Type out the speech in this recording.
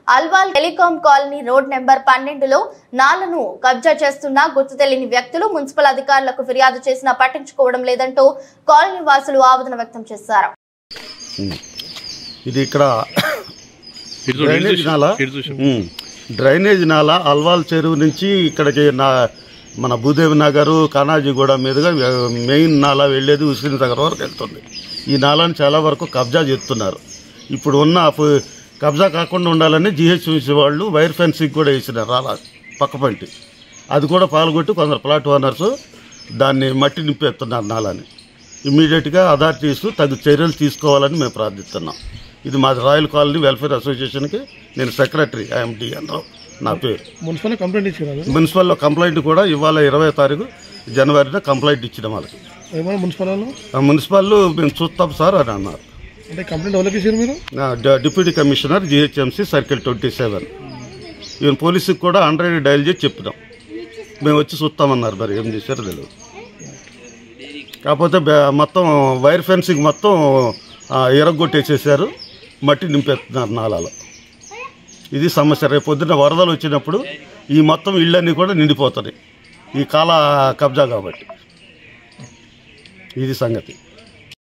Alwal telecom colony road number పన్నెండులో నాలను కబ్జా చేస్తున్న గుర్తు తెలియని వ్యక్తులు మున్సిపల్ అధికారులకు ఫిర్యాదు చేసినా పట్టించుకోవడం లేదంటూ కాలనీ వాసులు ఆవేదన వ్యక్తం చేశారు ఇది ఇక్కడ ఇటు చూడు, ఇటు డ్రైనేజ్ చూడు, నాలా ఇటు చూడు. ఉమ్. డ్రైనేజ్ నాలా అల్వాల్ చెరువు నుంచి ఇక్కడికి నా మన భూదేవి నగరు కానాజీగూడ మీదుగా వె- మెయిన్ నాలా వెళ్ళేది ఉసిరి నగర్ వరకు వెళ్తుంది ఈ నాలాని చాలా వరకు కబ్జా చేస్తున్నారు ఇప్పుడు ఉన్న పు- కబ్జా కాకుండా ఉండాలని జిహెచ్ఎంసీ వాళ్ళు వైర్ ఫెన్సింగ్ కూడా వేసినారు అలా పక్కపంటి అది కూడా పాల్గొట్టి కొందరు ప్లాట్ ఓనర్స్ దాన్ని మట్టి నింపేస్తున్నారు నాలాని ఇమీడియట్గా అథారిటీస్ తగు చర్యలు తీసుకోవాలని మేము ప్రార్థిస్తున్నాం ఇది మాది రాయల్ కాలనీ వెల్ఫేర్ అసోసియేషన్కి నేను సెక్రటరీ ఐఎండి రావు నా పేరు మున్సిపల్ కంప్లైంట్ ఇచ్చారు మున్సిపల్లో కంప్లైంట్ కూడా ఇవాళ ఇరవై తారీఖు జనవరిలో కంప్లైంట్ ఇచ్చిన వాళ్ళకి ఏమన్నా మున్సిపల్ వాళ్ళు ఆ మున్సిపల్ మేము చూస్తాం సార్ అని అన్నారు అంటే కంప్లైంట్ ఎవరికి ఇచ్చారు మీరు ఆ, డ- deputy commissioner GHMC circle twenty seven even పోలీసుకి కూడా హండ్రెడ్ డైల్ చేసి చెప్పినాం మేము వచ్చి చూస్తామన్నారు మరి ఏం చేశారో తెలియదు కాకపోతే బె- మొత్తం వైర్ ఫెన్సింగ్ మొత్తం ఆ, ఎరగొట్టేసేసారు మట్టి నింపేస్తున్నారు నాలాలో ఇది సమస్య రేపు పొద్దున్న వరదలు వచ్చినప్పుడు ఈ మొత్తం ఇళ్ళన్నీ కూడా నిండిపోతున్నాయి ఈ కాల కబ్జా కాబట్టి ఇది సంగతి